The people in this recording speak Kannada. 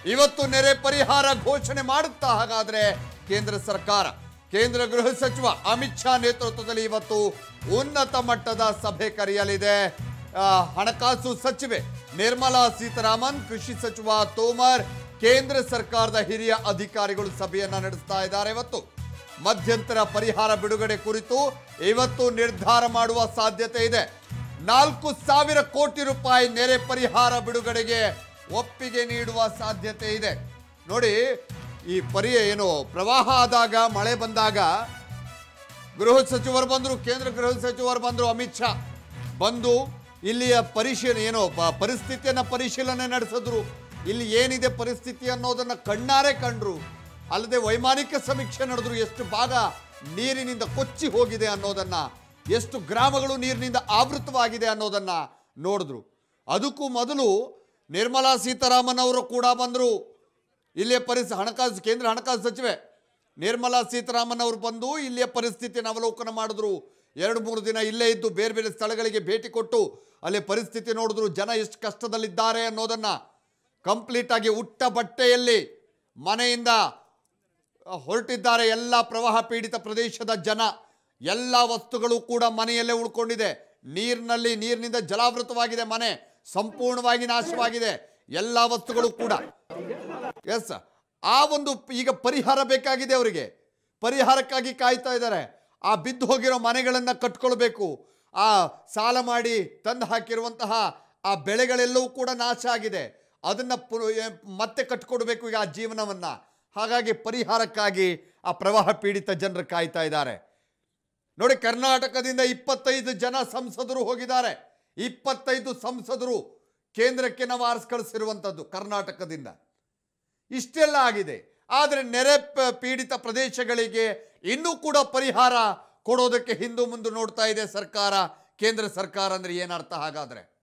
ಇವತ್ತು ನೆರೆ ಪರಿಹಾರ ಘೋಷಣೆ ಮಾಡುತ್ತಾ ಹಾಗಾದ್ರೆ ಕೇಂದ್ರ ಸರ್ಕಾರ ಕೇಂದ್ರ ಗೃಹ ಸಚಿವ ಅಮಿತ್ ಶಾ ನೇತೃತ್ವದಲ್ಲಿ ಇವತ್ತು ಉನ್ನತ ಮಟ್ಟದ ಸಭೆ ಕರೆಯಲಿದೆ ಆ, ಹಣಕಾಸು ಸಚಿವೆ ನಿರ್ಮಲಾ ಸೀತಾರಾಮನ್ ಕೃಷಿ ಸಚಿವ ತೋಮರ್ ಕೇಂದ್ರ ಸರ್ಕಾರದ ಹಿರಿಯ ಅಧಿಕಾರಿಗಳು ಸಭೆಯನ್ನ ನಡೆಸ್ತಾ ಇದ್ದಾರೆ ಇವತ್ತು ಮಧ್ಯಂತರ ಪರಿಹಾರ ಬಿಡುಗಡೆ ಕುರಿತು ಇವತ್ತು ನಿರ್ಧಾರ ಮಾಡುವ ಸಾಧ್ಯತೆ ಇದೆ ನಾಲ್ಕು ಸಾವಿರ ಕೋಟಿ ರೂಪಾಯಿ ನೆರೆ ಪರಿಹಾರ ಬಿಡುಗಡೆಗೆ ಒಪ್ಪಿಗೆ ನೀಡುವ ಸಾಧ್ಯತೆ ಇದೆ ನೋಡಿ ಈ ಪರಿ ಏನು ಪ್ರವಾಹ ಆದಾಗ ಮಳೆ ಬಂದಾಗ ಗೃಹ ಸಚಿವರು ಬಂದರು ಕೇಂದ್ರ ಗೃಹ ಸಚಿವರು ಬಂದರು ಅಮಿತ್ ಶಾ ಬಂದು ಇಲ್ಲಿಯ ಪರಿಶೀಲನೆ ಏನೋ ಪ- ಪರಿಸ್ಥಿತಿಯನ್ನ ಪರಿಶೀಲನೆ ನಡೆಸಿದ್ರು ಇಲ್ಲಿ ಏನಿದೆ ಪರಿಸ್ಥಿತಿ ಅನ್ನೋದನ್ನ ಕಣ್ಣಾರೆ ಕಂಡ್ರು ಅಲ್ಲದೆ ವೈಮಾನಿಕ ಸಮೀಕ್ಷೆ ನಡೆದ್ರು ಎಷ್ಟು ಭಾಗ ನೀರಿನಿಂದ ಕೊಚ್ಚಿ ಹೋಗಿದೆ ಅನ್ನೋದನ್ನ ಎಷ್ಟು ಗ್ರಾಮಗಳು ನೀರಿನಿಂದ ಆವೃತವಾಗಿದೆ ಅನ್ನೋದನ್ನ ನೋಡಿದ್ರು ಅದಕ್ಕೂ ಮೊದಲು ನಿರ್ಮಲಾ ಸೀತಾರಾಮನ್ ಅವರು ಕೂಡ ಬಂದರು ಇಲ್ಲಿಯ ಪರಿಸ್ಥಿತಿ ಹಣಕಾಸು ಕೇಂದ್ರ ಹಣಕಾಸು ಸಚಿವೆ ನಿರ್ಮಲಾ ಸೀತಾರಾಮನ್ ಅವರು ಬಂದು ಇಲ್ಲಿಯ ಪರಿಸ್ಥಿತಿಯನ್ನು ಅವಲೋಕನ ಮಾಡಿದ್ರು ಎರಡು ಮೂರು ದಿನ ಇಲ್ಲೇ ಇದ್ದು ಬೇರೆ ಬೇರೆ ಸ್ಥಳಗಳಿಗೆ ಭೇಟಿ ಕೊಟ್ಟು ಅಲ್ಲಿ ಪರಿಸ್ಥಿತಿ ನೋಡಿದ್ರು ಜನ ಎಷ್ಟು ಕಷ್ಟದಲ್ಲಿದ್ದಾರೆ ಅನ್ನೋದನ್ನ ಕಂಪ್ಲೀಟ್ ಆಗಿ ಉಟ್ಟ ಬಟ್ಟೆಯಲ್ಲಿ ಮನೆಯಿಂದ ಹೊರಟಿದ್ದಾರೆ ಎಲ್ಲ ಪ್ರವಾಹ ಪೀಡಿತ ಪ್ರದೇಶದ ಜನ ಎಲ್ಲ ವಸ್ತುಗಳು ಕೂಡ ಮನೆಯಲ್ಲೇ ಉಳ್ಕೊಂಡಿದೆ ನೀರಿನಲ್ಲಿ ನೀರಿನಿಂದ ಜಲಾವೃತವಾಗಿದೆ ಮನೆ ಸಂಪೂರ್ಣವಾಗಿ ನಾಶವಾಗಿದೆ ಎಲ್ಲ ವಸ್ತುಗಳು ಕೂಡ ಎಸ್ ಆ ಒಂದು ಈಗ ಪರಿಹಾರ ಬೇಕಾಗಿದೆ ಅವರಿಗೆ ಪರಿಹಾರಕ್ಕಾಗಿ ಕಾಯ್ತಾ ಇದ್ದಾರೆ ಆ ಬಿದ್ದು ಹೋಗಿರೋ ಮನೆಗಳನ್ನು ಕಟ್ಕೊಳ್ಬೇಕು ಆ ಸಾಲ ಮಾಡಿ ತಂದು ಹಾಕಿರುವಂತಹ ಆ ಬೆಳೆಗಳೆಲ್ಲವೂ ಕೂಡ ನಾಶ ಆಗಿದೆ ಅದನ್ನ ಪುನ- ಏ- ಮತ್ತೆ ಕಟ್ಕೊಡ್ಬೇಕು ಈಗ ಆ ಜೀವನವನ್ನ ಹಾಗಾಗಿ ಪರಿಹಾರಕ್ಕಾಗಿ ಆ ಪ್ರವಾಹ ಪೀಡಿತ ಜನರು ಕಾಯ್ತಾ ಇದ್ದಾರೆ ನೋಡಿ ಕರ್ನಾಟಕದಿಂದ ಇಪ್ಪತ್ತೈದು ಜನ ಸಂಸದರು ಹೋಗಿದ್ದಾರೆ ಇಪ್ಪತ್ತೈದು ಸಂಸದರು ಕೇಂದ್ರಕ್ಕೆ ನಾವು ಆರಿಸ್ ಕಳಿಸಿರುವಂಥದ್ದು ಕರ್ನಾಟಕದಿಂದ ಇಷ್ಟೆಲ್ಲ ಆಗಿದೆ ಆದರೆ ನೆರೆ ಪ- ಪೀಡಿತ ಪ್ರದೇಶಗಳಿಗೆ ಇನ್ನೂ ಕೂಡ ಪರಿಹಾರ ಕೊಡೋದಕ್ಕೆ ಹಿಂದು ಮುಂದೆ ನೋಡ್ತಾ ಇದೆ ಸರ್ಕಾರ ಕೇಂದ್ರ ಸರ್ಕಾರ ಅಂದ್ರೆ ಏನರ್ಥ ಹಾಗಾದ್ರೆ